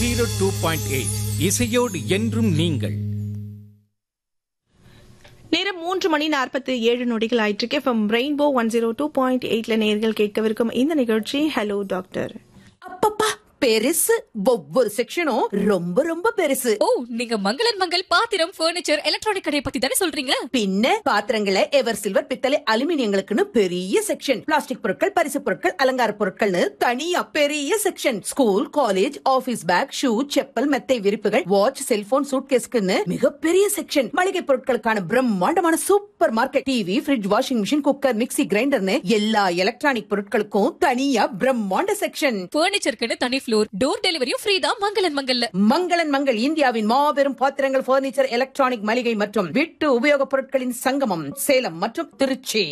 zero two point eight இசையோடு என்றும் நீங்கள் நேரம் மூன்று மணி நாற்பத்தி ஏழு நொடிகள் ஆயிற்றுக்கு from rainbow one zero two point எயிட்ல நேர்கள் கேட்கவிருக்கும் இந்த நிகழ்ச்சி ஹலோ டாக்டர் அப்பப்பா பெருசு ஒவ்வொரு செக்ஷனும் ரொம்ப ரொம்ப பெருசு ஓ நீங்க மங்களன் மங்கள் பாத்திரம் பர்னிச்சர் எலக்ட்ரானிக் கடையை பத்தி தானே சொல்றீங்க பின்ன பாத்திரங்களை எவர் சில்வர் பித்தளை அலுமினியங்களுக்குன்னு பெரிய செக்ஷன் பிளாஸ்டிக் பொருட்கள் பரிசு பொருட்கள் அலங்கார பொருட்கள்னு தனியா பெரிய section school college office bag shoe chappal மெத்தை விரிப்புகள் வாட்ச் செல்போன் சூட்கேஸ்க்குன்னு மிகப்பெரிய செக்ஷன் மளிகை பொருட்களுக்கான பிரம்மாண்டமான supermarket TV fridge washing machine cooker mixie கிரைண்டர்னு எல்லா எலக்ட்ரானிக் பொருட்களுக்கும் தனியா பிரம்மாண்ட செக்ஷன் பர்னிச்சருக்குன்னு தனி ஃப்ளோர் டோர் டெலிவரியும் ஃப்ரீ தான் மங்களன் மங்கல்ல மங்களன் மங்கள் இந்தியாவின் மாபெரும் பாத்திரங்கள் பர்னிச்சர் எலக்ட்ரானிக் மளிகை மற்றும் வீட்டு உபயோகப் பொருட்களின் சங்கமம் சேலம் மற்றும் திருச்சி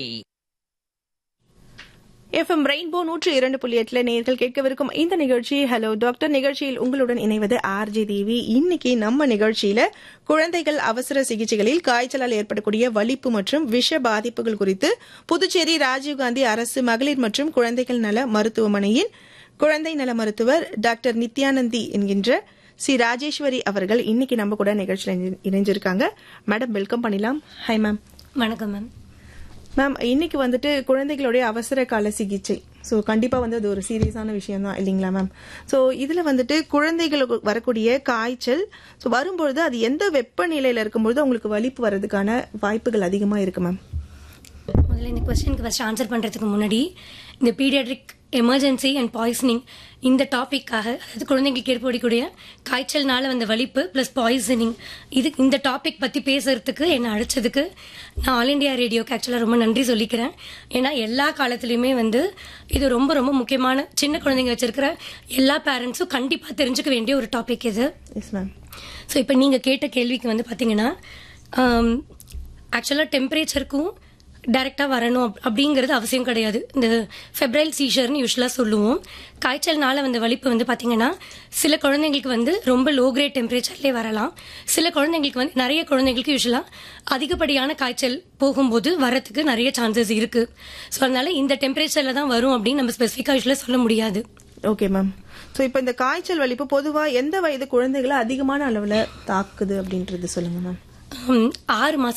எஃப்எம் ரெயின்போ நூற்று இரண்டு புள்ளி எட்டுல நேர்கள் கேட்கவிருக்கும் இந்த நிகழ்ச்சி ஹலோ டாக்டர் நிகழ்ச்சியில் உங்களுடன் இணைவது ஆர்ஜே தேவி இன்னைக்கு நம்ம நிகழ்ச்சியில குழந்தைகள் அவசர சிகிச்சைகளில் காய்ச்சலால் ஏற்படக்கூடிய வலிப்பு மற்றும் விஷ பாதிப்புகள் குறித்து புதுச்சேரி ராஜீவ்காந்தி அரசு மகளிர் மற்றும் குழந்தைகள் நல மருத்துவமனையின் குழந்தை நல மருத்துவர் டாக்டர் நித்யானந்தி என்கின்ற சி ராஜேஸ்வரி அவர்கள் இன்னைக்கு நம்ம கூட நிகழ்ச்சியில் இணை- இணைஞ்சிருக்காங்க மேடம் வெல்கம் பண்ணிடலாம் ஹாய் மேம் வணக்கம் மேம் மேம் இன்னைக்கு வந்துட்டு குழந்தைகளுடைய அவசர கால சிகிச்சை ஸோ கண்டிப்பாக வந்து அது ஒரு சீரியஸான விஷயம் தான் இல்லைங்களா மேம் ஸோ இதில் வந்துட்டு குழந்தைகளுக்கு வரக்கூடிய காய்ச்சல் ஸோ வரும்பொழுது அது எந்த வெப்பநிலையில் இருக்கும்பொழுது அவங்களுக்கு வலிப்பு வர்றதுக்கான வாய்ப்புகள் அதிகமாக இருக்கு மேம் முதல்ல இந்த கொஸ்டினுக்கு ஃபஸ்ட் ஆன்சர் பண்ணுறதுக்கு முன்னாடி இந்த பீடியாட்ரிக் எமர்ஜென்சி அண்ட் பாய்சனிங் இந்த டாப்பிக்காக அதாவது குழந்தைங்களுக்கு ஏற்படக்கூடிய காய்ச்சல்னால வந்த வலிப்பு ப்ளஸ் பாய்சனிங் இது இந்த டாபிக் பற்றி பேசுறதுக்கு என்னை அழைச்சதுக்கு நான் ஆல் இண்டியா ரேடியோக்கு ஆக்சுவலாக ரொம்ப நன்றி சொல்லிக்கிறேன் ஏன்னா எல்லா காலத்துலேயுமே வந்து இது ரொம்ப ரொம்ப முக்கியமான சின்ன குழந்தைங்க வச்சிருக்கிற எல்லா பேரண்ட்ஸும் கண்டிப்பாக தெரிஞ்சுக்க வேண்டிய ஒரு டாபிக் இது எஸ் மேம் ஸோ இப்போ நீங்கள் கேட்ட கேள்விக்கு வந்து பார்த்தீங்கன்னா ஆக்சுவலாக டெம்பரேச்சருக்கும் டைரெக்டாக வரணும் அப்- அப்படிங்கிறது அவசியம் கிடையாது இந்த ஃபெப்ரைல் சீஷர்னு யூஸ்வலாக சொல்லுவோம் காய்ச்சல்னால வந்த வலிப்பு வந்து பார்த்தீங்கன்னா சில குழந்தைங்களுக்கு வந்து ரொம்ப லோ கிரேட் டெம்பரேச்சர்லேயே வரலாம் சில குழந்தைங்களுக்கு வந்து நிறைய குழந்தைங்களுக்கு யூஸ்வலாக அதிகப்படியான காய்ச்சல் போகும்போது வரத்துக்கு நிறைய சான்சஸ் இருக்குது ஸோ அதனால இந்த டெம்பரேச்சரில் தான் வரும் அப்படின்னு நம்ம ஸ்பெசிஃபிக்காக யூஸ்வலாக சொல்ல முடியாது ஓகே மேம் ஸோ இப்போ இந்த காய்ச்சல் வலிப்பு பொதுவாக எந்த வயது குழந்தைகளை அதிகமான அளவில் தாக்குது அப்படின்றது சொல்லுங்க மேம் ஹம், ஆறு மாசம்